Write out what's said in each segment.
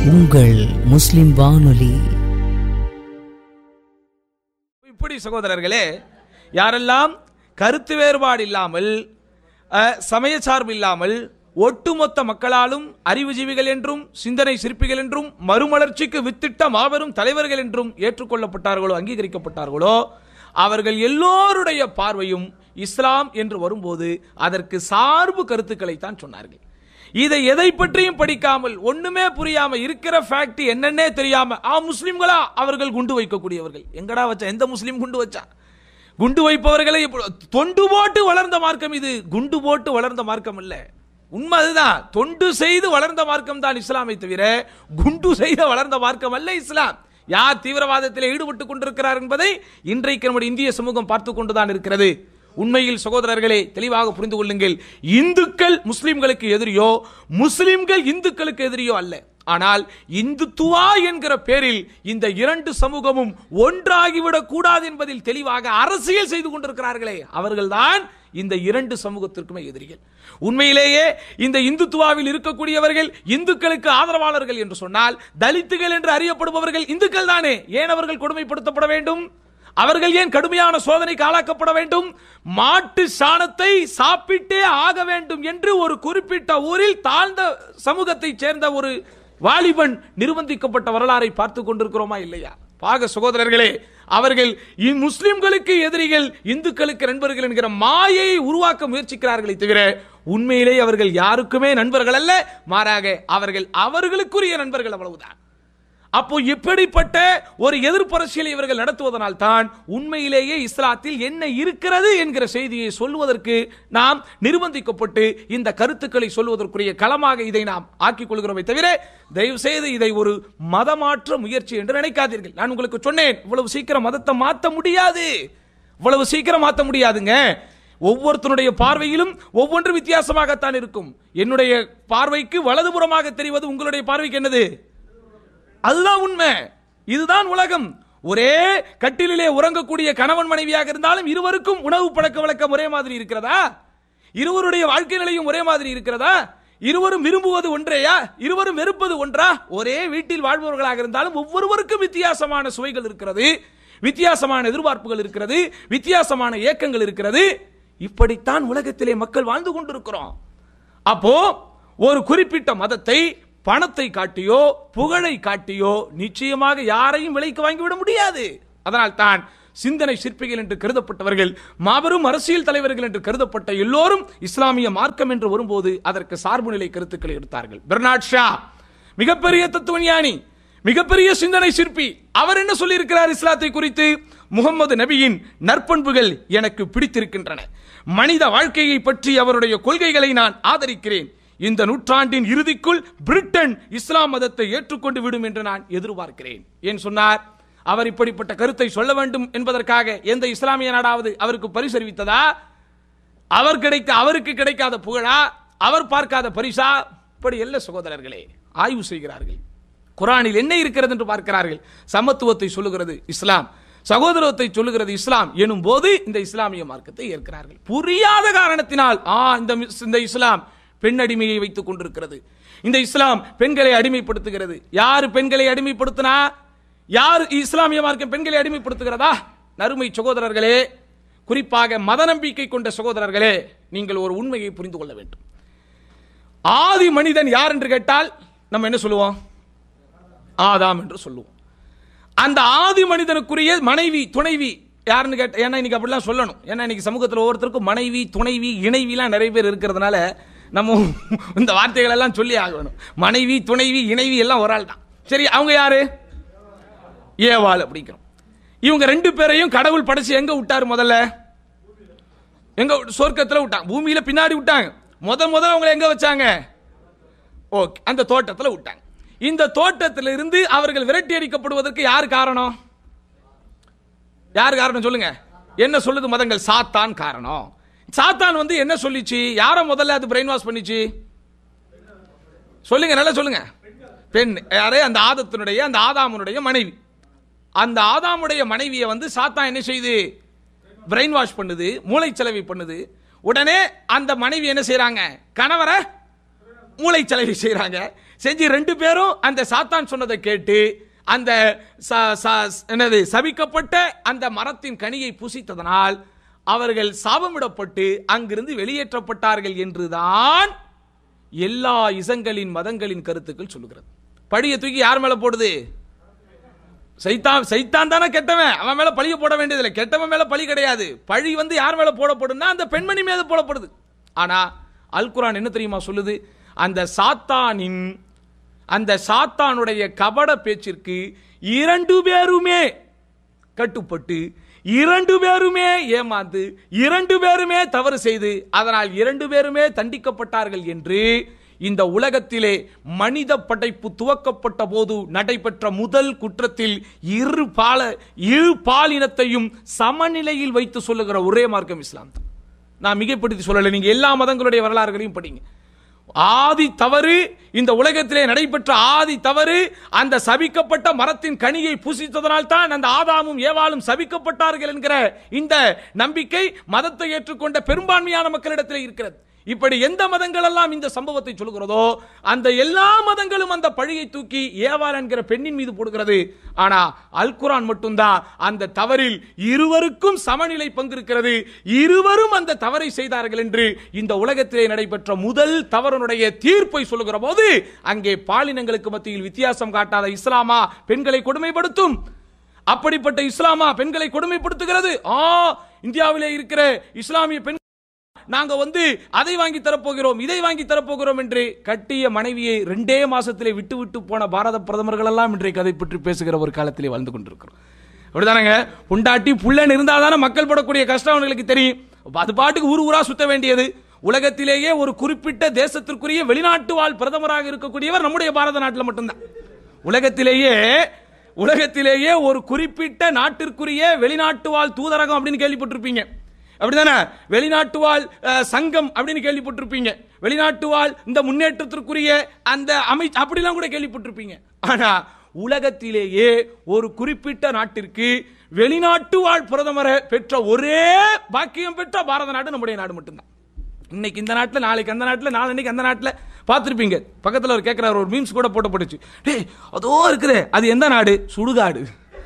உங்கள் முஸ்லிம் வானொலி இப்படி சகோதரர்களே யாரெல்லாம் கருத்து வேறுபாடு இல்லாமல் அஹ், சமய சார்பு இல்லாமல் ஒட்டுமொத்த மக்களாலும் அறிவுஜீவிகள் என்றும் சிந்தனை சிற்பிகள் என்றும் மறுமலர்ச்சிக்கு வித்திட்ட மாபெரும் தலைவர்கள் என்றும் ஏற்றுக்கொள்ளப்பட்டார்களோ அங்கீகரிக்கப்பட்டார்களோ அவர்கள் எல்லோருடைய பார்வையும் இஸ்லாம் என்று வரும்போது அதற்கு சார்பு கருத்துக்களைத்தான் சொன்னார்கள் இதை எதை பற்றியும் படிக்காமல் ஒண்ணுமே புரியாம இருக்கிற ஃபேக்ட் என்னன்னே தெரியாம ஆ முஸ்லிம்களா அவர்கள் குண்டு வைக்கக்கூடியவர்கள் எங்கடா வச்சா எந்த முஸ்லீம் குண்டு வச்சா குண்டு வைப்பவர்களை இப்போ- தொண்டு போட்டு வளர்ந்த மார்க்கம் இது குண்டு போட்டு வளர்ந்த மார்க்கம் இல்ல உண்மை அதுதான் தொண்டு செய்து வளர்ந்த மார்க்கம் தான் இஸ்லாமை தவிர குண்டு செய்த வளர்ந்த மார்க்கம் அல்ல இஸ்லாம் யார் தீவிரவாதத்தில் ஈடுபட்டுக் கொண்டிருக்கிறார் என்பதை இன்றைக்கு நம்முடைய இந்திய சமூகம் பார்த்து கொண்டுதான் இருக்கிறது உண்மையில் சகோதரர்களே தெளிவாக புரிந்து கொள்ளுங்கள் இந்துக்கள் முஸ்லிம்களுக்கு எதிரியோ முஸ்லிம்கள் இந்துக்களுக்கு எதிரியோ அல்ல ஆனால் இந்துத்துவா என்கிற பேரில் இந்த இரண்டு சமூகமும் ஒன்றாகிவிடக் கூடாது என்பதில் தெளிவாக அரசியல் செய்து கொண்டிருக்கிறார்களே அவர்கள்தான் இந்த இரண்டு சமூகத்திற்குமே எதிரிகள் உண்மையிலேயே இந்த இந்துத்துவாவில் இருக்கக்கூடியவர்கள் இந்துக்களுக்கு ஆதரவாளர்கள் என்று சொன்னால் தலித்துகள் என்று அறியப்படுபவர்கள் இந்துக்கள் தானே ஏன் அவர்கள் கொடுமைப்படுத்தப்பட வேண்டும் அவர்கள் ஏன் கடுமையான சோதனைக்கு ஆளாக்கப்பட வேண்டும் மாட்டு சாணத்தை சாப்பிட்டே ஆக வேண்டும் என்று ஒரு குறிப்பிட்ட ஊரில் தாழ்ந்த சமூகத்தைச் சேர்ந்த ஒரு வாலிபன் நிர்பந்திக்கப்பட்ட வரலாறை பார்த்து கொண்டிருக்கிறோமா இல்லையா பாக சகோதரர்களே அவர்கள் இ- முஸ்லிம்களுக்கு எதிரிகள் இந்துக்களுக்கு நண்பர்கள் என்கிற மாயையை உருவாக்க முயற்சிக்கிறார்களே தவிர உண்மையிலேயே அவர்கள் யாருக்குமே நண்பர்கள் அல்ல மாறாக அவர்கள் அவர்களுக்குரிய நண்பர்கள் அவ்வளவுதான் அப்போ இப்படிப்பட்ட ஒரு எதிர்ப்பரசியலை இவர்கள் நடத்துவதனால் தான் உண்மையிலேயே இஸ்லாத்தில் என்ன இருக்கிறது என்கிற செய்தியை சொல்வதற்கு நாம் நிர்பந்திக்கப்பட்டு இந்த கருத்துக்களை சொல்வதற்குரிய களமாக இதை நாம் ஆக்கிக் கொள்கிறோமே தவிர தயவு செய்து இதை ஒரு மதமாற்ற முயற்சி என்று நினைக்காதீர்கள் நான் உங்களுக்கு சொன்னேன் இவ்வளவு சீக்கிரம் மதத்தை மாற்ற முடியாது இவ்வளவு சீக்கிரம் மாற்ற முடியாதுங்க ஒவ்வொருத்தனுடைய பார்வையிலும் ஒவ்வொன்று வித்தியாசமாகத்தான் இருக்கும் என்னுடைய பார்வைக்கு வலதுபுறமாக தெரிவது உங்களுடைய பார்வைக்கு என்னது அதுதான் உண்மை இதுதான் உலகம் ஒரே கட்டிலிலே உறங்கக்கூடிய கணவன் மனைவியாக இருந்தாலும் இருவருக்கும் உணவு பழக்க வழக்கம் ஒரே மாதிரி இருக்கிறதா இருவருடைய வாழ்க்கை நிலையும் ஒரே மாதிரி இருக்கிறதா இருவரும் விரும்புவது ஒன்றேயா இருவரும் வெறுப்பது ஒன்றா ஒரே வீட்டில் வாழ்பவர்களாக இருந்தாலும் ஒவ்வொருவருக்கும் வித்தியாசமான சுவைகள் இருக்கிறது வித்தியாசமான எதிர்பார்ப்புகள் இருக்கிறது வித்தியாசமான ஏக்கங்கள் இருக்கிறது இப்படித்தான் உலகத்திலே மக்கள் வாழ்ந்து கொண்டிருக்கிறோம் அப்போ ஒரு குறிப்பிட்ட மதத்தை பணத்தை காட்டியோ புகழை காட்டியோ நிச்சயமாக யாரையும் விலைக்கு வாங்கிவிட முடியாது அதனால் தான் சிந்தனை சிற்பிகள் என்று கருதப்பட்டவர்கள் மாபெரும் அரசியல் தலைவர்கள் என்று கருதப்பட்ட எல்லோரும் இஸ்லாமிய மார்க்கம் என்று வரும்போது அதற்கு சார்பு நிலை கருத்துக்களை எடுத்தார்கள் பெர்னாட் ஷா மிகப்பெரிய தத்துவஞானி மிகப்பெரிய சிந்தனை சிற்பி அவர் என்ன சொல்லியிருக்கிறார் இஸ்லாத்தை குறித்து முகமது நபியின் நற்பண்புகள் எனக்கு பிடித்திருக்கின்றன மனித வாழ்க்கையை பற்றி அவருடைய கொள்கைகளை நான் ஆதரிக்கிறேன் இந்த நூற்றாண்டின் இறுதிக்குள் பிரிட்டன் இஸ்லாம் மதத்தை ஏற்றுக்கொண்டு விடும் என்று நான் எதிர்பார்க்கிறேன் ஏன் சொன்னார் அவர் இப்படிப்பட்ட கருத்தை சொல்ல வேண்டும் என்பதற்காக எந்த இஸ்லாமிய நாடாவது அவருக்கு பரிசறிவித்ததா அவர் கிடைக்க அவருக்கு கிடைக்காத புகழா அவர் பார்க்காத பரிசா இப்படி அல்ல சகோதரர்களே ஆய்வு செய்கிறார்கள் குரானில் என்ன இருக்கிறது என்று பார்க்கிறார்கள் சமத்துவத்தை சொல்லுகிறது இஸ்லாம் சகோதரத்தை சொல்லுகிறது இஸ்லாம் எனும் போது இந்த இஸ்லாமிய மார்க்கத்தை ஏற்கிறார்கள் புரியாத காரணத்தினால் ஆ இந்த மிஸ்- இந்த இஸ்லாம் பெண் அடிமையை வைத்துக் கொண்டிருக்கிறது இந்த இஸ்லாம் பெண்களை அடிமைப்படுத்துகிறது யார் பெண்களை அடிமைப்படுத்தினா யார் இஸ்லாமிய மார்க்கம் பெண்களை அடிமைப்படுத்துகிறதா நறுமை சகோதரர்களே குறிப்பாக மத நம்பிக்கை கொண்ட சகோதரர்களே நீங்கள் ஒரு உண்மையை புரிந்து கொள்ள வேண்டும் ஆதி மனிதன் யார் என்று கேட்டால் நம்ம என்ன சொல்லுவோம் ஆதாம் என்று சொல்லுவோம் அந்த ஆதி மனிதனுக்குரிய மனைவி துணைவி யாருன்னு கேட்ட ஏன்னா இன்னைக்கு அப்படிலாம் சொல்லணும் ஏன்னா இன்னைக்கு சமூகத்தில் ஒவ்வொருத்தருக்கும் மனைவி துணைவி இணைவிலாம் நிறைய பேர் இருக்கிறதுனால நம்ம இந்த வார்த்தைகள் எல்லாம் சொல்லி ஆகணும் மனைவி துணைவி இணைவி எல்லாம் ஒரு ஆள் தான் சரி அவங்க யாரு ஏவாள் அப்படிங்கிறோம் இவங்க ரெண்டு பேரையும் கடவுள் படைச்சு எங்க விட்டாரு முதல்ல எங்க சொர்க்கத்துல விட்டாங்க பூமியில பின்னாடி விட்டாங்க முத முதல்ல அவங்களை எங்க வச்சாங்க ஓகே அந்த தோட்டத்துல விட்டாங்க இந்த தோட்டத்திலிருந்து இருந்து அவர்கள் விரட்டி அடிக்கப்படுவதற்கு யார் காரணம் யார் காரணம் சொல்லுங்க என்ன சொல்லுது மதங்கள் சாத்தான் காரணம் சாத்தான் வந்து என்ன சொல்லிச்சு யார முதல்ல அது பிரெயின் வாஷ் பண்ணிச்சு சொல்லுங்க நல்லா சொல்லுங்க பெண் யாரே அந்த ஆதத்தினுடைய அந்த ஆதாமனுடைய மனைவி அந்த ஆதாமுடைய மனைவியை வந்து சாத்தான் என்ன செய்யுது பிரெயின் வாஷ் பண்ணுது மூளைச்சலவை பண்ணுது உடனே அந்த மனைவி என்ன செய்றாங்க கணவரை மூளைச்சலவை செய்றாங்க செஞ்சு ரெண்டு பேரும் அந்த சாத்தான் சொன்னதை கேட்டு அந்த ச- ச- என்னது சபிக்கப்பட்ட அந்த மரத்தின் கனியை புசித்ததனால் அவர்கள் சாபமிடப்பட்டு அங்கிருந்து வெளியேற்றப்பட்டார்கள் என்றுதான் எல்லா இசங்களின் மதங்களின் கருத்துக்கள் சொல்லுகிறது பழியை தூக்கி யார் மேல போடுது சைத்தான் சைத்தான் தானே கெட்டவன் அவன் மேல பழிய போட வேண்டியதில்லை கெட்டவன் மேல பழி கிடையாது பழி வந்து யார் மேல போடப்படும்னா அந்த பெண்மணி மீது போடப்படுது ஆனா அல் குர்ஆன் என்ன தெரியுமா சொல்லுது அந்த சாத்தானின் அந்த சாத்தானுடைய கபட பேச்சிற்கு இரண்டு பேருமே கட்டுப்பட்டு இரண்டு பேருமே ஏமாந்து இரண்டு பேருமே தவறு செய்து அதனால் இரண்டு பேருமே தண்டிக்கப்பட்டார்கள் என்று இந்த உலகத்திலே மனித படைப்பு துவக்கப்பட்ட போது நடைபெற்ற முதல் குற்றத்தில் இரு பால இரு பாலினத்தையும் சமநிலையில் வைத்து சொல்லுகிற ஒரே மார்க்கம் இஸ்லாம் தான் நான் மிகைப்படுத்தி சொல்லலை நீங்க எல்லா மதங்களுடைய வரலாறுகளையும் படிங்க ஆதி தவறு இந்த உலகத்திலே நடைபெற்ற ஆதி தவறு அந்த சபிக்கப்பட்ட மரத்தின் கனியை புசித்ததனால் தான் அந்த ஆதாமும் ஏவாளும் சபிக்கப்பட்டார்கள் என்கிற இந்த நம்பிக்கை மதத்தை ஏற்றுக்கொண்ட பெரும்பான்மையான மக்களிடத்தில் இருக்கிறது இப்படி எந்த மதங்கள் எல்லாம் இந்த சம்பவத்தை சொல்கிறதோ அந்த எல்லா மதங்களும் அந்த பழியை தூக்கி ஏவாள் என்கிற பெண்ணின் மீது போடுகிறது ஆனா அல் குர்ஆன் மட்டும்தான் அந்த தவறில் இருவருக்கும் சமநிலை பங்கு இருக்கிறது இருவரும் அந்த தவறை செய்தார்கள் என்று இந்த உலகத்திலே நடைபெற்ற முதல் தவறனுடைய தீர்ப்பை சொல்லுகிற போது அங்கே பாலினங்களுக்கு மத்தியில் வித்தியாசம் காட்டாத இஸ்லாமா பெண்களை கொடுமைப்படுத்தும் அப்படிப்பட்ட இஸ்லாமா பெண்களை கொடுமைப்படுத்துகிறது ஆ இந்தியாவிலே இருக்கிற இஸ்லாமிய பெண் நாங்க வந்து அதை வாங்கி தரப்போகிறோம் இதை வாங்கி தரப்போகிறோம் என்று கட்டிய மனைவியை ரெண்டே மாசத்திலே விட்டு விட்டு போன பாரத பிரதமர்கள் எல்லாம் இன்றைக்கு அதை பற்றி பேசுகிற ஒரு காலத்திலே வாழ்ந்து கொண்டிருக்கிறோம் அப்படிதானங்க புண்டாட்டி புள்ளன் இருந்தாதானே மக்கள் படக்கூடிய கஷ்டம் அவங்களுக்கு தெரியும் அப்ப அது பாட்டுக்கு ஊர் ஊரா சுத்த வேண்டியது உலகத்திலேயே ஒரு குறிப்பிட்ட தேசத்திற்குரிய வெளிநாட்டு வாழ் பிரதமராக இருக்கக்கூடியவர் நம்முடைய பாரத நாட்டில் மட்டும்தான் உலகத்திலேயே உலகத்திலேயே ஒரு குறிப்பிட்ட நாட்டிற்குரிய வெளிநாட்டு வாழ் தூதரகம் அப்படின்னு கேள்விப்பட்டிருப்பீங்க அப்படிதானே வெளிநாட்டு வாழ் அஹ், சங்கம் அப்படின்னு கேள்விப்பட்டிருப்பீங்க வெளிநாட்டு வாழ் இந்த முன்னேற்றத்திற்குரிய அந்த அமை அப்படிலாம் கூட கேள்விப்பட்டிருப்பீங்க ஆனா உலகத்திலேயே ஒரு குறிப்பிட்ட நாட்டிற்கு வெளிநாட்டு வாழ் பிரதமரை பெற்ற ஒரே பாக்கியம் பெற்ற பாரத நாடு நம்முடைய நாடு மட்டும்தான் இன்னைக்கு இந்த நாட்டில் நாளைக்கு அந்த நாட்டில் நாளைக்கு அந்த நாட்டில் பார்த்துருப்பீங்க பக்கத்தில் ஒரு கேட்குறாரு ஒரு மீம்ஸ் கூட போட்டப்பட்டுச்சு டேய் அதோ இருக்குதே அது எந்த நாடு சுடுகாடு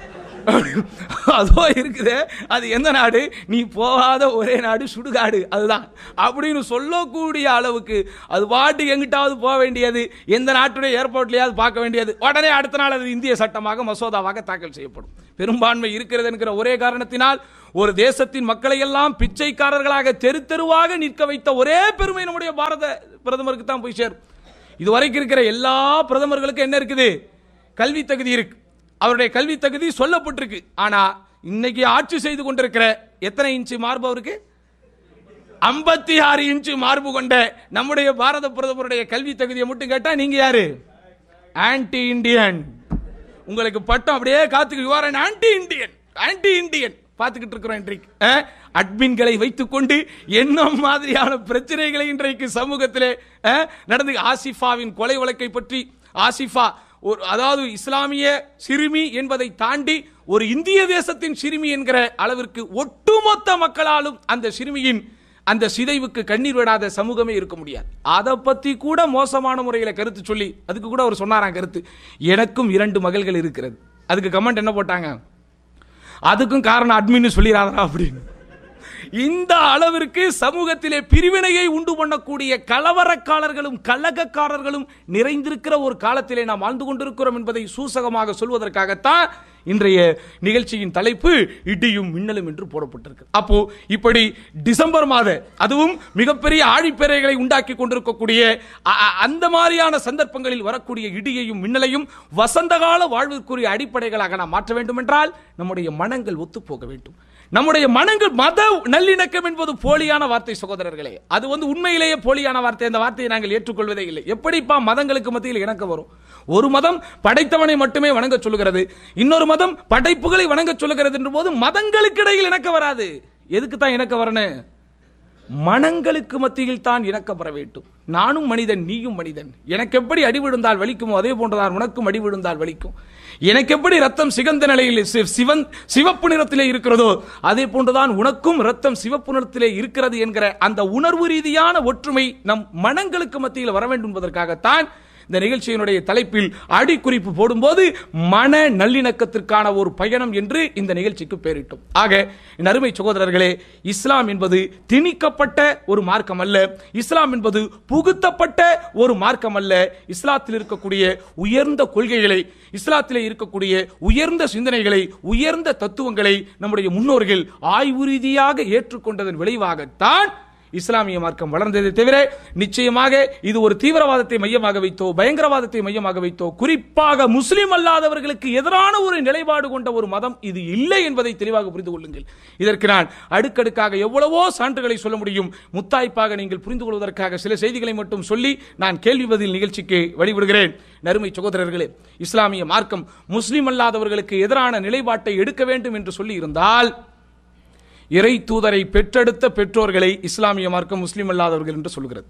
அதோ இருக்குது அது எந்த நாடு நீ போகாத ஒரே நாடு சுடுகாடு அதுதான் அப்படின்னு சொல்லக்கூடிய அளவுக்கு அது பாட்டு எங்கிட்டாவது போக வேண்டியது எந்த நாட்டுடைய ஏர்போர்ட்லயாவது பார்க்க வேண்டியது உடனே அடுத்த நாள் அது இந்திய சட்டமாக மசோதாவாக தாக்கல் செய்யப்படும் பெரும்பான்மை இருக்கிறது என்கிற ஒரே காரணத்தினால் ஒரு தேசத்தின் மக்களை எல்லாம் பிச்சைக்காரர்களாக தெரு தெருவாக நிற்க வைத்த ஒரே பெருமை நம்முடைய பாரத பிரதமருக்கு தான் போய் சேரும் இதுவரைக்கும் இருக்கிற எல்லா பிரதமர்களுக்கும் என்ன இருக்குது கல்வி தகுதி இருக்கு அவருடைய கல்வி தகுதி சொல்லப்பட்டிருக்கு ஆனா இன்னைக்கு ஆட்சி செய்து கொண்டிருக்கிற எத்தனை இன்ச்சு மார்பு அவருக்கு ஐம்பத்தி ஆறு இன்ச்சு மார்பு கொண்ட நம்முடைய பாரத பிரதமருடைய கல்வி தகுதியை மட்டும் கேட்டா நீங்க யாரு ஆன்டி இந்தியன் உங்களுக்கு பட்டம் அப்படியே காத்துக்கு you are an anti Indian anti Indian பார்த்துக்கிட்டு இருக்கிறோம் இன்றைக்கு அஹ், அட்மின்களை வைத்துக்கொண்டு என்ன மாதிரியான பிரச்சனைகளை இன்றைக்கு சமூகத்திலே அஹ், நடந்து ஆசிஃபாவின் கொலை வழக்கை பற்றி ஆசிஃபா ஒரு அதாவது இஸ்லாமிய சிறுமி என்பதை தாண்டி ஒரு இந்திய தேசத்தின் சிறுமி என்கிற அளவிற்கு ஒட்டுமொத்த மக்களாலும் அந்த சிறுமியின் அந்த சிதைவுக்கு கண்ணீர் விடாத சமூகமே இருக்க முடியாது அதை பத்தி கூட மோசமான முறையில் கருத்து சொல்லி அதுக்கு கூட அவர் சொன்னாராம் கருத்து எனக்கும் இரண்டு மகள்கள் இருக்கிறது அதுக்கு கமெண்ட் என்ன போட்டாங்க அதுக்கும் காரணம் அட்மின்னு சொல்லிடாதா அப்படின்னு இந்த அளவிற்கு சமூகத்திலே பிரிவினையை உண்டு பண்ணக்கூடிய கலவரக்காரர்களும் கலகக்காரர்களும் நிறைந்திருக்கிற ஒரு காலத்திலே நாம் வாழ்ந்து கொண்டிருக்கிறோம் என்பதை சூசகமாக சொல்வதற்காகத்தான் இன்றைய நிகழ்ச்சியின் தலைப்பு இடியும் மின்னலும் என்று போடப்பட்டிருக்கு அப்போ இப்படி டிசம்பர் மாத அதுவும் மிகப்பெரிய ஆழிப்பேரைகளை உண்டாக்கி கொண்டிருக்கக்கூடிய அ- அ- அந்த மாதிரியான சந்தர்ப்பங்களில் வரக்கூடிய இடியையும் மின்னலையும் வசந்தகால வாழ்விற்குரிய அடிப்படைகளாக நாம் மாற்ற வேண்டும் என்றால் நம்முடைய மனங்கள் ஒத்துப்போக வேண்டும் நம்முடைய மனங்கள் மத நல்லிணக்கம் என்பது போலியான வார்த்தை சகோதரர்களே அது வந்து உண்மையிலேயே போலியான வார்த்தை அந்த வார்த்தையை நாங்கள் ஏற்றுக்கொள்வதே இல்லை எப்படிப்பா மதங்களுக்கு மத்தியில் இணக்கம் வரும் ஒரு மதம் படைத்தவனை மட்டுமே வணங்க சொல்லுகிறது இன்னொரு மதம் படைப்புகளை வணங்க சொல்லுகிறது என்ற போது மதங்களுக்கு இடையில் இணக்கம் வராது எதுக்கு தான் இணக்கம் வரணும் மனங்களுக்கு மத்தியில் தான் இணக்கம் பெற வேண்டும் நானும் மனிதன் நீயும் மனிதன் எனக்கு எப்படி அடி விழுந்தால் வலிக்குமோ அதே போன்றுதான் உனக்கும் அடி விழுந்தால் வலிக்கும் எனக்கு எப்படி ரத்தம் சிகந்த நிலையில் சி- சிவன் சிவப்பு நிறத்திலே இருக்கிறதோ அதே போன்றுதான் உனக்கும் ரத்தம் சிவப்பு நிறத்திலே இருக்கிறது என்கிற அந்த உணர்வு ரீதியான ஒற்றுமை நம் மனங்களுக்கு மத்தியில் வர வேண்டும் என்பதற்காகத்தான் இந்த நிகழ்ச்சியினுடைய தலைப்பில் அடிக்குறிப்பு போடும்போது மன நல்லிணக்கத்திற்கான ஒரு பயணம் என்று இந்த நிகழ்ச்சிக்கு பெயரிட்டோம் ஆக என் அருமை சகோதரர்களே இஸ்லாம் என்பது திணிக்கப்பட்ட ஒரு மார்க்கம் அல்ல இஸ்லாம் என்பது புகுத்தப்பட்ட ஒரு மார்க்கம் அல்ல இஸ்லாத்தில் இருக்கக்கூடிய உயர்ந்த கொள்கைகளை இஸ்லாத்திலே இருக்கக்கூடிய உயர்ந்த சிந்தனைகளை உயர்ந்த தத்துவங்களை நம்முடைய முன்னோர்கள் ஆய்வு ரீதியாக ஏற்றுக்கொண்டதன் விளைவாகத்தான் இஸ்லாமிய மார்க்கம் வளர்ந்ததை தவிர நிச்சயமாக இது ஒரு தீவிரவாதத்தை மையமாக வைத்தோ பயங்கரவாதத்தை மையமாக வைத்தோ குறிப்பாக முஸ்லிம் அல்லாதவர்களுக்கு எதிரான ஒரு நிலைப்பாடு கொண்ட ஒரு மதம் இது இல்லை என்பதை தெளிவாக புரிந்து கொள்ளுங்கள் இதற்கு நான் அடுக்கடுக்காக எவ்வளவோ சான்றுகளை சொல்ல முடியும் முத்தாய்ப்பாக நீங்கள் புரிந்து கொள்வதற்காக சில செய்திகளை மட்டும் சொல்லி நான் கேள்வி பதில் நிகழ்ச்சிக்கு வழிவிடுகிறேன் நறுமை சகோதரர்களே இஸ்லாமிய மார்க்கம் முஸ்லிம் அல்லாதவர்களுக்கு எதிரான நிலைப்பாட்டை எடுக்க வேண்டும் என்று சொல்லி இருந்தால் இறை தூதரை பெற்றெடுத்த பெற்றோர்களை இஸ்லாமிய மார்க்கம் முஸ்லிம் அல்லாதவர்கள் என்று சொல்கிறது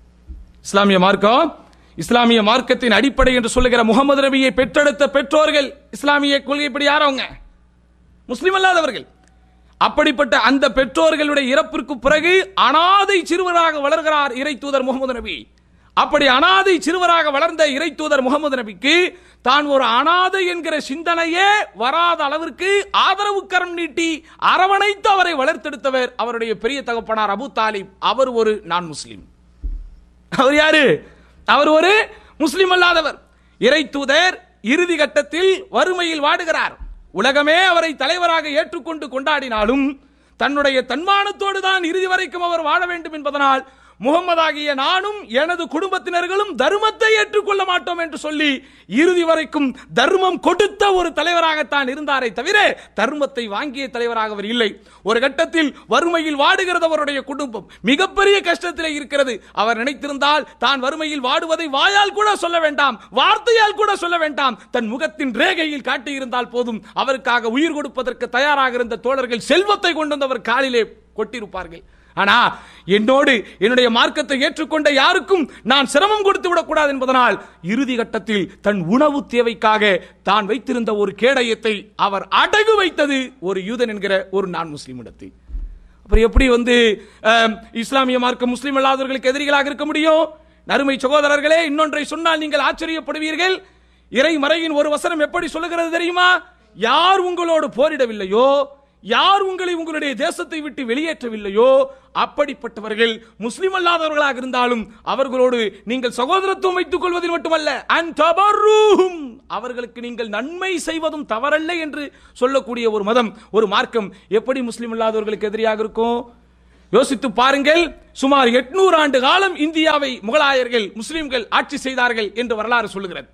இஸ்லாமிய மார்க்கம் இஸ்லாமிய மார்க்கத்தின் அடிப்படை என்று சொல்லுகிற முகமது நபியை பெற்றெடுத்த பெற்றோர்கள் இஸ்லாமிய கொள்கைப்படி யார் அவங்க முஸ்லிம் அல்லாதவர்கள் அப்படிப்பட்ட அந்த பெற்றோர்களுடைய இறப்பிற்கு பிறகு அனாதை சிறுவராக வளர்கிறார் இறை தூதர் முகமது நபி அப்படி அனாதை சிறுவராக வளர்ந்த இறை தூதர் முகமது நபிக்கு தான் ஒரு அனாதை என்கிற சிந்தனையே வராத அளவிற்கு ஆதரவு கரம் நீட்டி அரவணைத்து அவரை வளர்த்தெடுத்தவர் அவருடைய பெரிய தகப்பனார் அபு தாலிப் அவர் ஒரு நான் முஸ்லிம் அவர் யாரு அவர் ஒரு முஸ்லிம் அல்லாதவர் இறை தூதர் இறுதி கட்டத்தில் வறுமையில் வாடுகிறார் உலகமே அவரை தலைவராக ஏற்றுக்கொண்டு கொண்டாடினாலும் தன்னுடைய தன்மானத்தோடு தான் இறுதி வரைக்கும் அவர் வாழ வேண்டும் என்பதனால் முகம்மதாகிய நானும் எனது குடும்பத்தினர்களும் தர்மத்தை ஏற்றுக்கொள்ள மாட்டோம் என்று சொல்லி இறுதி வரைக்கும் தர்மம் கொடுத்த ஒரு தலைவராகத்தான் இருந்தாரே தவிர தர்மத்தை வாங்கிய தலைவராக அவர் இல்லை ஒரு கட்டத்தில் வறுமையில் வாடுகிறது அவருடைய குடும்பம் மிகப்பெரிய கஷ்டத்திலே இருக்கிறது அவர் நினைத்திருந்தால் தான் வறுமையில் வாடுவதை வாயால் கூட சொல்ல வேண்டாம் வார்த்தையால் கூட சொல்ல வேண்டாம் தன் முகத்தின் ரேகையில் காட்டியிருந்தால் போதும் அவருக்காக உயிர் கொடுப்பதற்கு தயாராக இருந்த தோழர்கள் செல்வத்தை கொண்டு வந்து அவர் காலிலே கொட்டியிருப்பார்கள் ஆனா என்னோடு என்னுடைய மார்க்கத்தை ஏற்றுக்கொண்ட யாருக்கும் நான் சிரமம் கொடுத்து விடக்கூடாது என்பதனால் இறுதி கட்டத்தில் தன் உணவு தேவைக்காக தான் வைத்திருந்த ஒரு கேடயத்தை அவர் அடகு வைத்தது ஒரு யூதன் என்கிற ஒரு நான் முஸ்லிம் இடத்தில் அப்புறம் எப்படி வந்து அஹ், இஸ்லாமிய மார்க்கம் முஸ்லிம் அல்லாதவர்களுக்கு எதிரிகளாக இருக்க முடியும் நறுமை சகோதரர்களே இன்னொன்றை சொன்னால் நீங்கள் ஆச்சரியப்படுவீர்கள் இறை மறையின் ஒரு வசனம் எப்படி சொல்லுகிறது தெரியுமா யார் உங்களோடு போரிடவில்லையோ யார் உங்களை உங்களுடைய தேசத்தை விட்டு வெளியேற்றவில்லையோ அப்படிப்பட்டவர்கள் முஸ்லிம் அல்லாதவர்களாக இருந்தாலும் அவர்களோடு நீங்கள் சகோதரத்துவம் வைத்துக் கொள்வதில் மட்டுமல்ல அன் தபர்ரூஹும் அவர்களுக்கு நீங்கள் நன்மை செய்வதும் தவறல்ல என்று சொல்லக்கூடிய ஒரு மதம் ஒரு மார்க்கம் எப்படி முஸ்லிம் அல்லாதவர்களுக்கு எதிரியாக இருக்கும் யோசித்து பாருங்கள் சுமார் எட்நூறு ஆண்டு காலம் இந்தியாவை முகலாயர்கள் முஸ்லிம்கள் ஆட்சி செய்தார்கள் என்று வரலாறு சொல்லுகிறது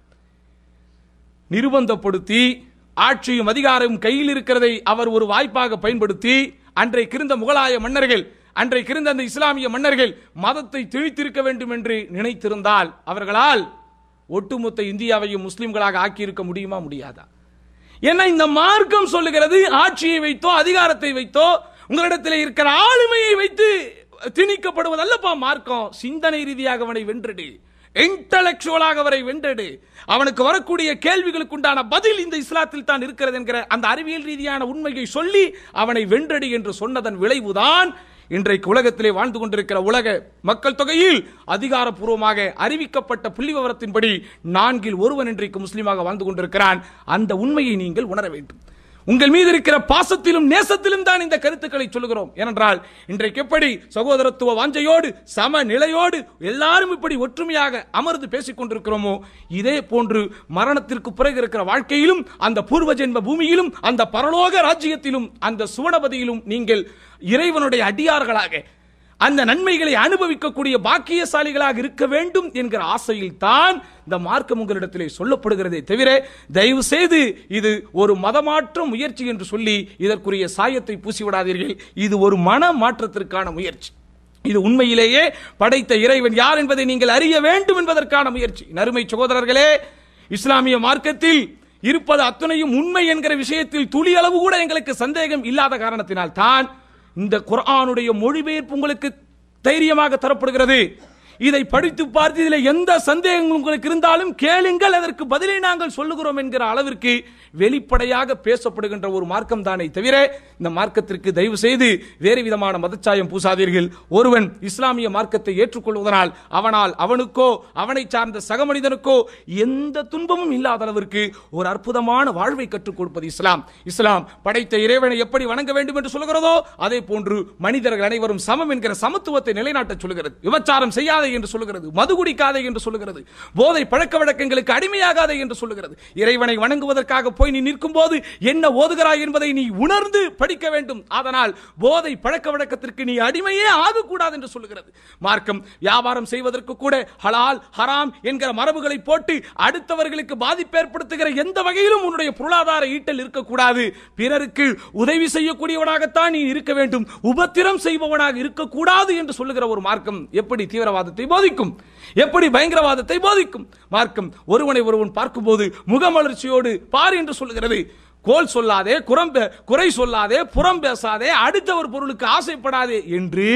நிர்பந்தப்படுத்தி ஆட்சியும் அதிகாரமும் கையில் இருக்கிறதை அவர் ஒரு வாய்ப்பாக பயன்படுத்தி அன்றைக்கு இருந்த முகலாய மன்னர்கள் அன்றைக்கு இருந்த அந்த இஸ்லாமிய மன்னர்கள் மதத்தை திணித்திருக்க வேண்டும் என்று நினைத்திருந்தால் அவர்களால் ஒட்டுமொத்த இந்தியாவையும் முஸ்லிம்களாக ஆக்கியிருக்க முடியுமா முடியாதா ஏன்னா இந்த மார்க்கம் சொல்லுகிறது ஆட்சியை வைத்தோ அதிகாரத்தை வைத்தோ உங்களிடத்தில் இருக்கிற ஆளுமையை வைத்து திணிக்கப்படுவதல்லப்பா மார்க்கம் சிந்தனை ரீதியாக அவனை வென்றடு இன்டலெக்சுவலாக அவரை வென்றடு அவனுக்கு வரக்கூடிய கேள்விகளுக்கு உண்டான பதில் இந்த இஸ்லாத்தில் தான் இருக்கிறது என்கிற அந்த அறிவியல் ரீதியான உண்மையை சொல்லி அவனை வென்றடி என்று சொன்னதன் விளைவுதான் இன்றைக்கு உலகத்திலே வாழ்ந்து கொண்டிருக்கிற உலக மக்கள் தொகையில் அதிகாரப்பூர்வமாக அறிவிக்கப்பட்ட புள்ளி விவரத்தின்படி நான்கில் ஒருவன் இன்றைக்கு முஸ்லீமாக வாழ்ந்து கொண்டிருக்கிறான் அந்த உண்மையை நீங்கள் உணர வேண்டும் உங்கள் மீது இருக்கிற பாசத்திலும் நேசத்திலும் தான் இந்த கருத்துக்களை சொல்லுகிறோம் ஏனென்றால் இன்றைக்கு எப்படி சகோதரத்துவ வாஞ்சையோடு சம நிலையோடு எல்லாரும் இப்படி ஒற்றுமையாக அமர்ந்து பேசிக் கொண்டிருக்கிறோமோ இதே போன்று மரணத்திற்கு பிறகு இருக்கிற வாழ்க்கையிலும் அந்த பூர்வ ஜென்ம பூமியிலும் அந்த பரலோக ராஜ்யத்திலும் அந்த சுவனபதியிலும் நீங்கள் இறைவனுடைய அடியார்களாக அந்த நன்மைகளை அனுபவிக்கக்கூடிய பாக்கியசாலிகளாக இருக்க வேண்டும் என்கிற ஆசையில் தான் இந்த மார்க்கம் உங்களிடத்திலே சொல்லப்படுகிறதே தவிர தயவு செய்து இது ஒரு மதமாற்ற முயற்சி என்று சொல்லி இதற்குரிய சாயத்தை பூசிவிடாதீர்கள் இது ஒரு மன மாற்றத்திற்கான முயற்சி இது உண்மையிலேயே படைத்த இறைவன் யார் என்பதை நீங்கள் அறிய வேண்டும் என்பதற்கான முயற்சி நறுமை சகோதரர்களே இஸ்லாமிய மார்க்கத்தில் இருப்பது அத்தனையும் உண்மை என்கிற விஷயத்தில் துளி அளவு கூட எங்களுக்கு சந்தேகம் இல்லாத காரணத்தினால் தான் இந்த குர்ஆனுடைய மொழிபெயர்ப்பு உங்களுக்கு தைரியமாக தரப்படுகிறது இதை படித்து பார்த்து இதில் எந்த சந்தேகங்கள் உங்களுக்கு இருந்தாலும் கேளுங்கள் அதற்கு பதிலை நாங்கள் சொல்லுகிறோம் என்கிற அளவிற்கு வெளிப்படையாக பேசப்படுகின்ற ஒரு மார்க்கம் தானே தவிர இந்த மார்க்கத்திற்கு தயவு செய்து வேறு விதமான மதச்சாயம் பூசாதீர்கள் ஒருவன் இஸ்லாமிய மார்க்கத்தை ஏற்றுக்கொள்வதனால் அவனால் அவனுக்கோ அவனை சார்ந்த சக மனிதனுக்கோ எந்த துன்பமும் இல்லாத அளவிற்கு ஒரு அற்புதமான வாழ்வை கற்றுக் கொடுப்பது இஸ்லாம் இஸ்லாம் படைத்த இறைவனை எப்படி வணங்க வேண்டும் என்று சொல்கிறதோ அதே போன்று மனிதர்கள் அனைவரும் சமம் என்கிற சமத்துவத்தை நிலைநாட்ட சொல்கிறது விபச்சாரம் செய்யாதே என்று சொல்லுகிறது மது குடிக்காதே என்று சொல்லுகிறது போதை பழக்க வழக்கங்களுக்கு அடிமையாகாதே என்று சொல்லுகிறது இறைவனை வணங்குவதற்காக போய் நீ நிற்கும் போது என்ன ஓதுகிறாய் என்பதை நீ உணர்ந்து படிக்க வேண்டும் அதனால் போதை பழக்க வழக்கத்திற்கு நீ அடிமையே ஆகக்கூடாது என்று சொல்லுகிறது மார்க்கம் வியாபாரம் செய்வதற்கு கூட ஹலால் ஹராம் என்கிற மரபுகளை போட்டு அடுத்தவர்களுக்கு பாதிப்பு ஏற்படுத்துகிற எந்த வகையிலும் உன்னுடைய பொருளாதார ஈட்டல் இருக்கக்கூடாது பிறருக்கு உதவி செய்யக்கூடியவனாகத்தான் நீ இருக்க வேண்டும் உபத்திரம் செய்பவனாக இருக்கக்கூடாது என்று சொல்லுகிற ஒரு மார்க்கம் எப்படி தீவிரவாதத்தை போதிக்கும் எப்படி பயங்கரவாதத்தை போதிக்கும் மார்க்கம் ஒருவனை ஒருவன் பார்க்கும்போது முகமலர்ச்சியோடு பார் என்று சொல்லுகிறது கோல் சொல்லாதே குறம் பே- குறை சொல்லாதே புறம் பேசாதே அடுத்தவர் பொருளுக்கு ஆசைப்படாதே என்று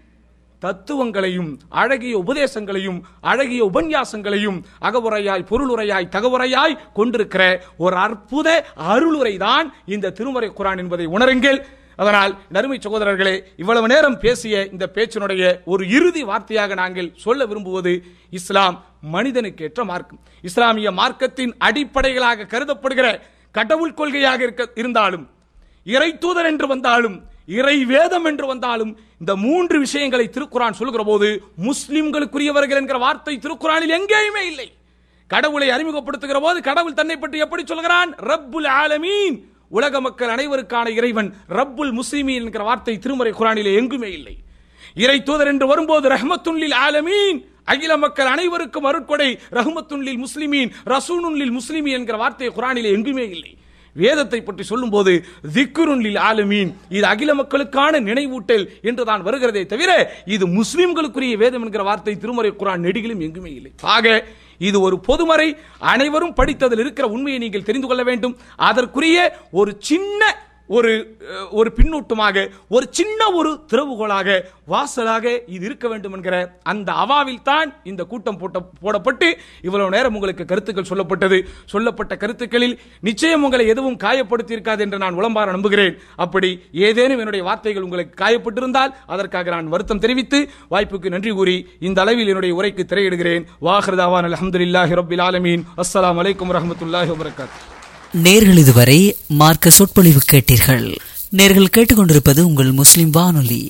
தத்துவங்களையும் அழகிய உபதேசங்களையும் அழகிய உபன்யாசங்களையும் அகவுரையாய் பொருளுரையாய் தகவுரையாய் கொண்டிருக்கிற ஒரு அற்புத அருளுரை தான் இந்த திருமறை குரான் என்பதை உணருங்கள் அதனால் நறுமை சகோதரர்களே இவ்வளவு நேரம் பேசிய இந்த பேச்சினுடைய ஒரு இறுதி வார்த்தையாக நாங்கள் சொல்ல விரும்புவது இஸ்லாம் மனிதனுக்கேற்ற மார்க்கம் இஸ்லாமிய மார்க்கத்தின் அடிப்படைகளாக கருதப்படுகிற கடவுள் கொள்கையாக இருக்க இருந்தாலும் இறை தூதர் என்று வந்தாலும் இறை வேதம் என்று வந்தாலும் இந்த மூன்று விஷயங்களை திருக்குரான் சொல்கிற போது முஸ்லிம்களுக்குரியவர்கள் என்கிற வார்த்தை திருக்குறானில் எங்கேயுமே இல்லை கடவுளை அறிமுகப்படுத்துகிற போது கடவுள் தன்னை பற்றி எப்படி சொல்கிறான் ரப்புல் ஆலமீன் உலக மக்கள் அனைவருக்கான இறைவன் ரப்புல் முஸ்லிமீன் என்கிற வார்த்தை திருமறை குரானிலே எங்குமே இல்லை இறை தூதர் என்று வரும்போது ரஹ்மத்துல்லில் ஆலமீன் அகில மக்கள் அனைவருக்கும் அருட்கொடை ரஹ்மத்துல்லில் முஸ்லிமீன் ரசூனுல்லில் முஸ்லிமீன் என்கிற வார்த்தை குரானிலே எங்குமே இல்லை வேதத்தை பற்றி சொல்லும்போது திக்குருன்லில் ஆலமீன் இது அகில மக்களுக்கான நினைவூட்டல் என்று தான் வருகிறதே தவிர இது முஸ்லிம்களுக்குரிய வேதம் என்கிற வார்த்தை திருமறை குரான் நெடிகளும் எங்குமே இல்லை ஆக இது ஒரு பொதுமறை அனைவரும் படித்ததில் இருக்கிற உண்மையை நீங்கள் தெரிந்து கொள்ள வேண்டும் அதற்குரிய ஒரு சின்ன ஒரு அஹ், ஒரு பின்னூட்டமாக ஒரு சின்ன ஒரு திறவுகோலாக வாசலாக இது இருக்க வேண்டும் என்கிற அந்த அவாவில் தான் இந்த கூட்டம் போட்ட போடப்பட்டு இவ்வளவு நேரம் உங்களுக்கு கருத்துக்கள் சொல்லப்பட்டது சொல்லப்பட்ட கருத்துக்களில் நிச்சயம் உங்களை எதுவும் காயப்படுத்தி இருக்காது என்று நான் உளம்பார நம்புகிறேன் அப்படி ஏதேனும் என்னுடைய வார்த்தைகள் உங்களுக்கு காயப்பட்டிருந்தால் அதற்காக நான் வருத்தம் தெரிவித்து வாய்ப்புக்கு நன்றி கூறி இந்த அளவில் என்னுடைய உரைக்கு திரையிடுகிறேன் வாஹ்ரதாவான் அல்ஹம்துலில்லாஹி ரப்பில் ஆலமீன் அஸ்ஸலாமு அலைக்கும் வரஹ்மத்துல்லாஹி வபரகாத்துஹு நேர்கள் இதுவரை மார்க்க சொற்பொழிவு கேட்டீர்கள் நேர்கள் கேட்டுக்கொண்டிருப்பது உங்கள் முஸ்லிம் வானொலி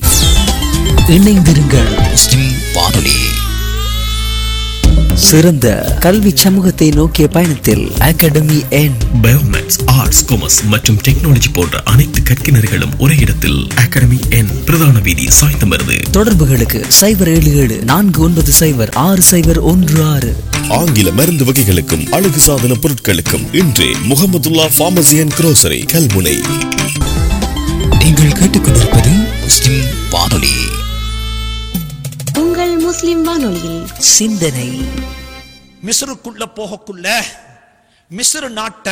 இணைந்திருங்கள் முஸ்லிம் வானொலி சிறந்த கல்வி சமூகத்தை நோக்கிய பயணத்தில் அகாடமி என் பயோமேக்ஸ் ஆர்ட்ஸ் காமர்ஸ் மற்றும் டெக்னாலஜி போன்ற அனைத்து கற்கினர்களும் ஒரே இடத்தில் அகாடமி என் பிரதான வீதி சாய்ந்தமருது தொடர்புகளுக்கு சைபர் ஏழு ஏழு நான்கு ஒன்பது சைபர் ஆறு சைபர் ஒன்று ஆறு ஆங்கில மருந்து வகைகளுக்கும் அழகு சாதன பொருட்களுக்கும் இன்றே Mohamadullah pharmacy and grocery Kalmunai நீங்கள் கேட்டுக்கொண்டிருப்பது முஸ்லிம் வானொலி உங்கள் முஸ்லிம் வானொலியில் சிந்தனை மிஸ்ருக்குள்ள போகக்குள்ள மிஸ்ரு நாட்ட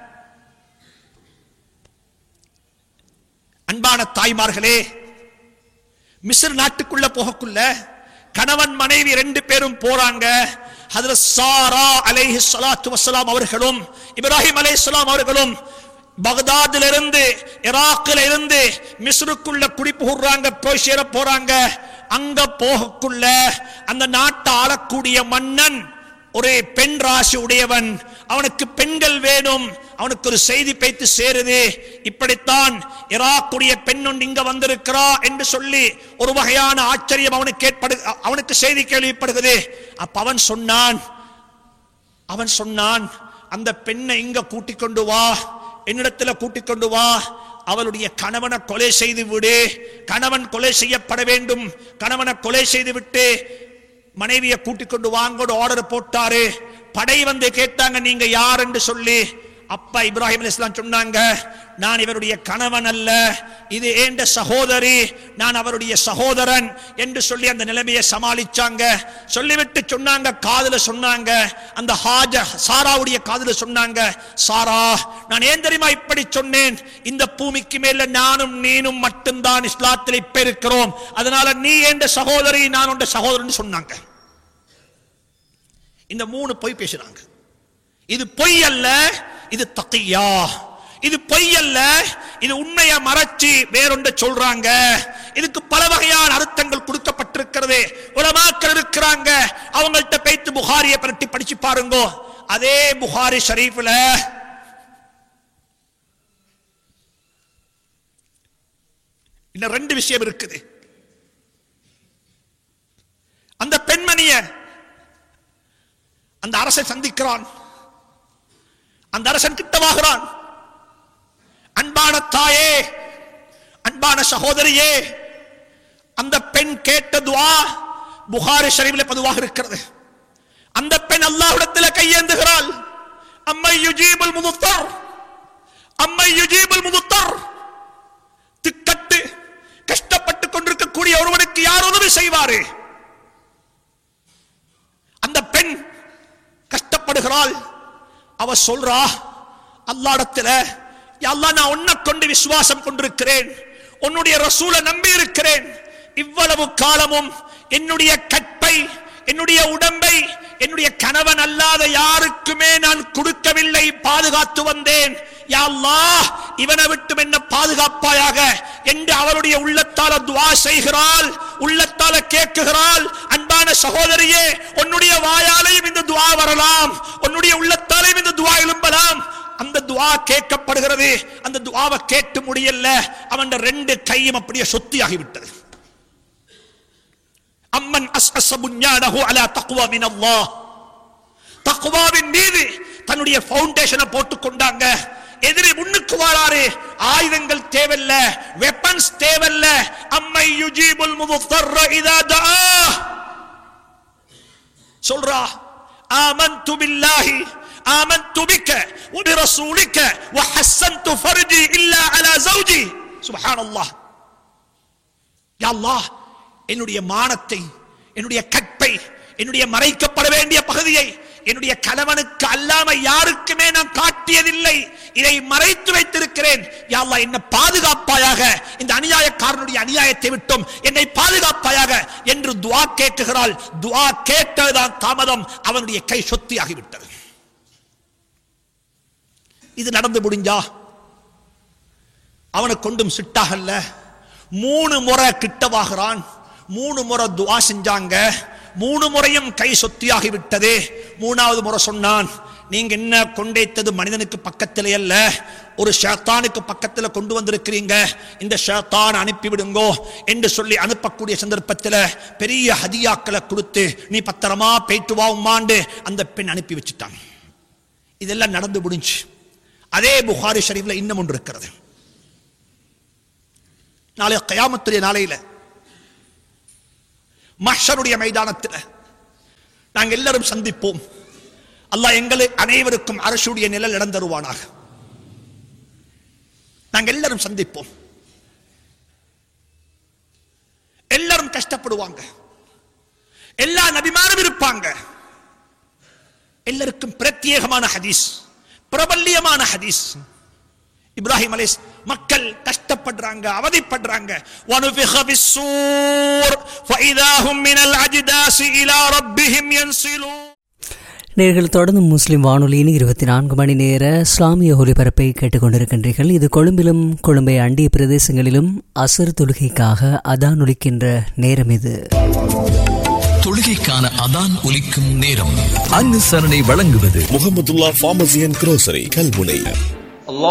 அன்பான தாய்மார்களே மிஸ்ர் நாட்டுக்குள்ள போகக்குள்ள கணவன் மனைவி ரெண்டு பேரும் போறாங்க அதுல சாரா அலைஹி ஸலாத்து வஸ்ஸலாம் அவர்களும் இப்ராஹிம் அலைஹிஸ்ஸலாம் அவர்களும் பகதாதுல இருந்து ஈராக்ல இருந்து மிஸ்ருக்குள்ள குடி புகுறாங்க போய் சேர போறாங்க அங்க போகக்குள்ள அந்த நாட்டை ஆளக்கூடிய மன்னன் ஒரு பெண் ராசி உடையவன் அவனுக்கு பெண்கள் வேணும் அவனுக்கு ஒரு செய்தி பேத்து சேருது இப்படித்தான் இராக்குடைய பெண் ஒன்று இங்க வந்திருக்கிறா என்று சொல்லி ஒரு வகையான ஆச்சரியம் அவனுக்கு ஏற்படு அவனுக்கு செய்தி கேள்விப்படுகிறது அப்ப அவன் சொன்னான் அவன் சொன்னான் அந்த பெண்ணை இங்க கூட்டிக் கொண்டு வா என்னிடத்துல கூட்டிக் கொண்டு வா அவளுடைய கணவனை கொலை செய்து விடு கணவன் கொலை செய்யப்பட வேண்டும் கணவனை கொலை செய்து விட்டு மனைவியை கூட்டிக் கொண்டு வாங்கோடு ஆர்டர் போட்டாரு படை வந்து கேட்டாங்க நீங்க யார் என்று சொல்லி அப்பா இப்ராஹிம் அலைஹிஸ்ஸலாம் சொன்னாங்க நான் இவருடைய கணவன் அல்ல இது ஏண்ட சகோதரி நான் அவருடைய சகோதரன் என்று சொல்லி அந்த நிலைமையை சமாளிச்சாங்க சொல்லிவிட்டு சொன்னாங்க காதுல சொன்னாங்க அந்த ஹாஜ சாராவுடைய காதுல சொன்னாங்க சாரா நான் ஏன் தெரியுமா இப்படி சொன்னேன் இந்த பூமிக்கு மேல நானும் நீனும் மட்டும்தான் இஸ்லாத்தில் இப்ப இருக்கிறோம் அதனால நீ என்ற சகோதரி நான் உண்ட சகோதரன் சொன்னாங்க இந்த மூணு பொய் பேசுறாங்க இது பொய் அல்ல இது தக்கியா இது பொய் அல்ல இது உண்மையை மறைச்சு வேறொன்றை சொல்றாங்க இதுக்கு பல வகையான அர்த்தங்கள் கொடுக்கப்பட்டிருக்கிறது உலமாக்கள் இருக்கிறாங்க அவங்கள்ட்ட பேத்து புகாரியை பரட்டி படிச்சு பாருங்க அதே புகாரி ஷரீஃப்ல இன்னும் ரெண்டு விஷயம் இருக்குது அந்த பெண்மணிய அந்த அரசன் சந்திக்கிறான் அந்த அரசன் கிட்டவாகிறான் அன்பான தாயே அன்பான சகோதரியே அந்த பெண் கேட்ட துவா புகாரி ஷரீஃபில் பதிவாக இருக்கிறது அந்த பெண் அல்லாஹ்விடத்தில் கையேந்துகிறாள் அம்மை யுஜீபுல் முதுத்தர் அம்மை யுஜீபுல் முதுத்தர் திக்கட்டு கஷ்டப்பட்டு கொண்டிருக்கக்கூடிய ஒருவனுக்கு யார் உதவி செய்வாரு அந்த பெண் கஷ்டப்படுகிறாள் அவ சொல்றா அல்லாடத்துல அல்லாஹ் நான் உன்னை கொண்டு விசுவாசம் கொண்டிருக்கிறேன் உன்னுடைய ரசூலை நம்பி இருக்கிறேன் இவ்வளவு காலமும் என்னுடைய கற்பை என்னுடைய உடம்பை என்னுடைய கணவன் அல்லாத யாருக்குமே நான் கொடுக்கவில்லை பாதுகாத்து வந்தேன் யா அல்லாஹ் இவனை விட்டு என்ன பாதுகாப்பாயாக என்று அவளுடைய உள்ளத்தால துவா செய்கிறாள் உள்ளத்தால கேட்குகிறாள் அன்பான சகோதரியே உன்னுடைய வாயாலையும் இந்த துவா வரலாம் உன்னுடைய உள்ளத்தாலையும் இந்த துவா எழும்பலாம் அந்த துவா கேட்கப்படுகிறது அந்த துவாவை கேட்டு முடியல அவன் ரெண்டு கையும் அப்படியே சொத்தியாகி விட்டது அம்மன் அஸ் அஸ்ஸபுஞ்ஞானஹு அலா தக்வா மின் அல்லாஹ் தக்வாவின் மீது தன்னுடைய ஃபவுண்டேஷனை போட்டு கொண்டாங்க எதிரி முன்னுக்கு வாராரு ஆயுதங்கள் தேவையில்ல வெப்பன்ஸ் தேவையில்ல அம்மை யுஜீபுல் முதுத்தர்ர இதா தஆ சொல்றா ஆமன்து பில்லாஹி آمنت بك وبرسولك وحسنت فرجي إلا على زوجي سبحان الله يا الله என்னுடைய மானத்தை என்னுடைய கற்பை என்னுடைய மறைக்கப்பட வேண்டிய பகுதியை என்னுடைய கணவனுக்கு அல்லாம யாருக்குமே நான் காட்டியதில்லை இதை மறைத்து வைத்திருக்கிறேன் யா அல்லாஹ் என்ன பாதுகாப்பாயாக இந்த அநியாயக்காரனுடைய அநியாயத்தை விட்டும் என்னை பாதுகாப்பாயாக என்று துவா கேட்குகிறாள் துவா கேட்டதுதான் தாமதம் அவனுடைய கை சொத்தியாகிவிட்டது இது நடந்து முடிஞ்சா அவனை கொண்டும் சிட்டாகல்ல மூணு முறை கிட்டவாகிறான் மூணு முறை துவா செஞ்சாங்க மூணு முறையும் கை சொத்தியாகி விட்டது மூணாவது முறை சொன்னான் நீங்க என்ன கொண்டைத்தது மனிதனுக்கு பக்கத்திலே அல்ல ஒரு ஷேத்தானுக்கு பக்கத்துல கொண்டு வந்திருக்கிறீங்க இந்த ஷேத்தான் அனுப்பிவிடுங்கோ என்று சொல்லி அனுப்பக்கூடிய சந்தர்ப்பத்தில் பெரிய ஹதியாக்களை கொடுத்து நீ பத்திரமா போயிட்டு வா உம்மாண்டு அந்த பெண் அனுப்பி வச்சுட்டான் இதெல்லாம் நடந்து முடிஞ்சு அதே புகாரி ஷரீஃப்ல இன்னும் ஒன்று இருக்கிறது நாளை கயாமத்துடைய நாளையில மஹ்ஷருடைய மைதானத்தில் நாங்கள் எல்லாரும் சந்திப்போம் அல்லாஹ் எங்களை அனைவருக்கும் அரசுடைய நிழல் இடம் தருவானாக நாங்கள் எல்லாரும் சந்திப்போம் எல்லாரும் கஷ்டப்படுவாங்க எல்லா நபிமாரும் இருப்பாங்க எல்லாருக்கும் பிரத்யேகமான ஹதீஸ் பிரபல்யமான ஹதீஸ் இப்ராஹிம் அலைஸ் மக்கள் கஷ்டப்படுறாங்க அவதிப்படுறாங்க وَنُفِخَ بِالصُّورِ فَإِذَا هُمْ مِنَ الْأَجْدَاثِ إِلَى رَبِّهِمْ يَنْسِلُونَ நேர்கள் தொடர்ந்து முஸ்லிம் வானொலியின் இருபத்தி நான்கு மணி நேர இஸ்லாமிய ஒலிபரப்பை கேட்டுக்கொண்டிருக்கின்றீர்கள் இது கொழும்பிலும் கொழும்பை அண்டிய பிரதேசங்களிலும் அசர் தொழுகைக்காக அதான் ஒலிக்கின்ற நேரம் இது தொழுகைக்கான அதான் ஒலிக்கும் நேரம் அனுசரணை வழங்குவது Mohamadullah pharmacy and grocery Kalmunai